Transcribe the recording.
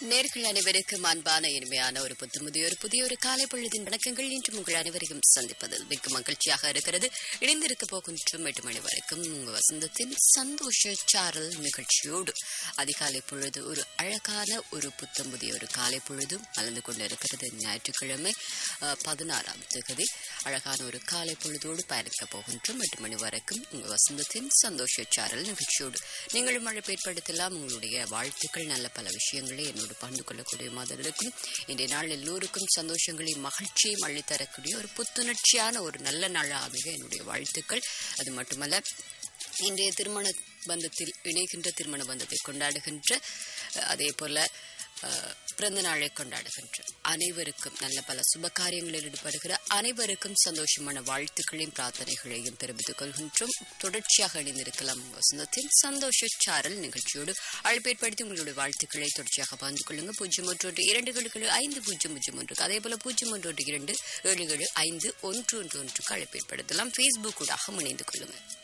நேர்கள் அனைவருக்கும் அன்பான இனிமையான ஒரு புத்தமுதிய ஒரு புதிய ஒரு காலை பொழுதின் வணக்கங்கள் இன்று உங்கள் அனைவரையும் சந்திப்பதில் மிக்க மகிழ்ச்சியாக இருக்கிறது இணைந்திருக்க போகின்றும் எட்டு மணி வரைக்கும் உங்கள் வசந்தத்தின் சந்தோஷ சாரல் நிகழ்ச்சியோடு அதிகாலை பொழுது ஒரு அழகான ஒரு புத்தமுதிய ஒரு காலை பொழுதும் மலர்ந்து கொண்டிருக்கிறது ஞாயிற்றுக்கிழமை அஹ், பதினாறாம் தேதி அழகான ஒரு காலை பொழுதோடு பயணிக்க போகின்றோம் எட்டு மணி வரைக்கும் உங்கள் வசந்தத்தின் சந்தோஷ சாரல் நிகழ்ச்சியோடு நீங்களும் அழைப்பு ஏற்படுத்தலாம் உங்களுடைய வாழ்த்துக்கள் நல்ல பல விஷயங்களை என்னோடு பகிர்ந்து கொள்ளக்கூடிய மாதிரி இருக்கும் இன்றைய நாள் எல்லோருக்கும் சந்தோஷங்களையும் மகிழ்ச்சியையும் அள்ளித்தரக்கூடிய ஒரு புத்துணர்ச்சியான ஒரு நல்ல நாளாக அமைக என்னுடைய வாழ்த்துக்கள் அது மட்டுமல்ல இன்றைய திருமண பந்தத்தில் இணைகின்ற திருமண பந்தத்தை கொண்டாடுகின்ற அஹ், அதே போல அஹ், பிறந்த நாளை கொண்டாடுகின்ற அனைவருக்கும் நல்ல பல சுப காரியங்களில் ஈடுபடுகிற அனைவருக்கும் சந்தோஷமான வாழ்த்துக்களையும் பிரார்த்தனைகளையும் தெரிவித்துக் கொள்கின்றோம் தொடர்ச்சியாக இணைந்திருக்கலாம் உங்கள் வசந்தத்தின் சந்தோஷ சாரல் நிகழ்ச்சியோடு அழைப்பேற்படுத்தி உங்களுடைய வாழ்த்துக்களை தொடர்ச்சியாக பகிர்ந்து கொள்ளுங்க பூஜ்ஜியம் ஒன்று ஒன்று இரண்டு ஏழு ஐந்து பூஜ்ஜியம் பூஜ்ஜியம் ஒன்று அதே போல பூஜ்ஜியம் ஒன்று ஒன்று இரண்டு ஏழு ஏழு ஐந்து ஒன்று ஒன்று ஒன்றுக்கு அழைப்பேற்படுத்தலாம் ஃபேஸ்புக் ஊடாக இணைந்து கொள்ளுங்கள்